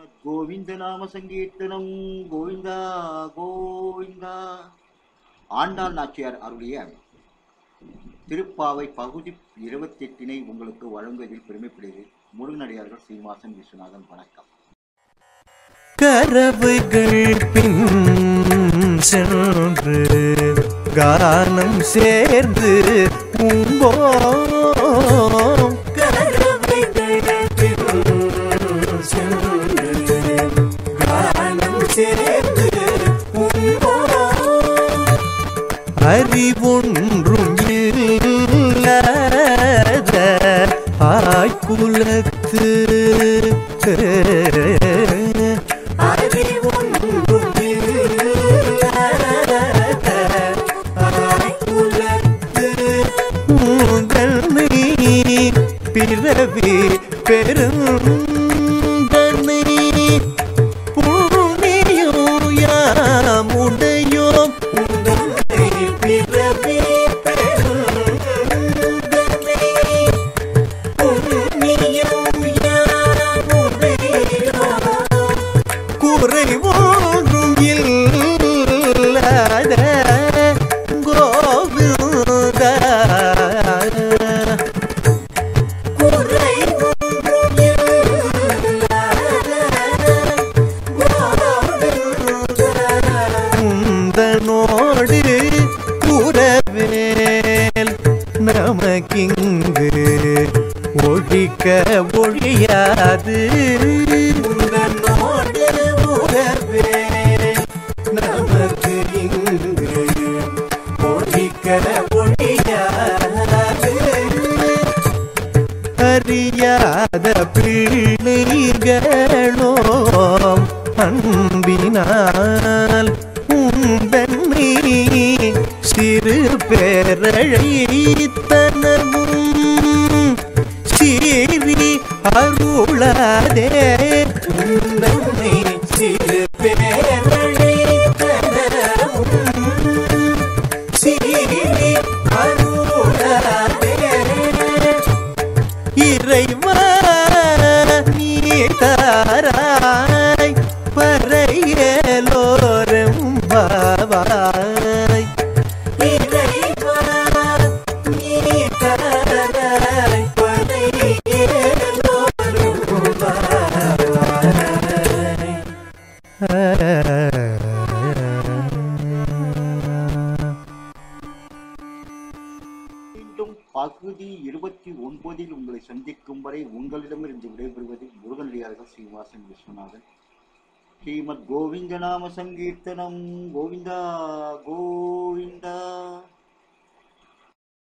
கோவிந்த நாம சங்கீர்த்தனம் கோவிந்தா கோவிந்தா ஆண்டாள் நாச்சியார் அருளிய திருப்பாவை பகுதி இருபத்தி எட்டினை உங்களுக்கு வழங்குவதில் பெருமைப்படுகிறது முருகனடியார்கள் சீனிவாசன் விஸ்வநாதன் வணக்கம் கரவுகள் பின் சென்று கானம் சேர்ந்து உம்போம் கரவுகள் பின் சென்று கானம் சேர்ந்து உம்போம் அறிவொன்றும் இல்லாத ஆய்குலத்து அறிவொன்றும் இல்லாத ஆய்குலத்து உந்தன்னை பிறவி பெருந்தன்னை புண்ணியம் யாமுடையோம் உந்தன்னை பிறவி பெருந்தன்னை புண்ணியம் யாமுடையோம் குறைவோன்றும் இல்லாத கோவிந்தா குறைவொன்றும் உந்தனோடு உறவேல் நமக்கிங்கு ஒழிக்க ஒழியாது உந்தனோடு உறவேல் நமக்கு இங்கு ஒழிக்க ஒழியாது அறியாத பிள்ளைகளோம் அன்பினால் உந்தன்னை சிறு பேரழைத்தனமும் சீரி அருளாதே உந்தன்னை சிறு பேரழைத்தனமும் சீரி அருளாதே இறைவா நீ தாராய் பறையலோரும் பாவாய் இறைவா நீ தாராய் பறையலோரும் பாவாய் மீண்டும் பகுதி இருபத்தி ஒன்பதில் உங்களை சந்திக்கும் வரை உங்களிடமிருந்து விடைபெறுவது முருகனடியார்கள் சீனிவாசன் விஸ்வநாதன் ஸ்ரீமத் கோவிந்த நாம சங்கீர்த்தனம் கோவிந்தா கோவிந்தா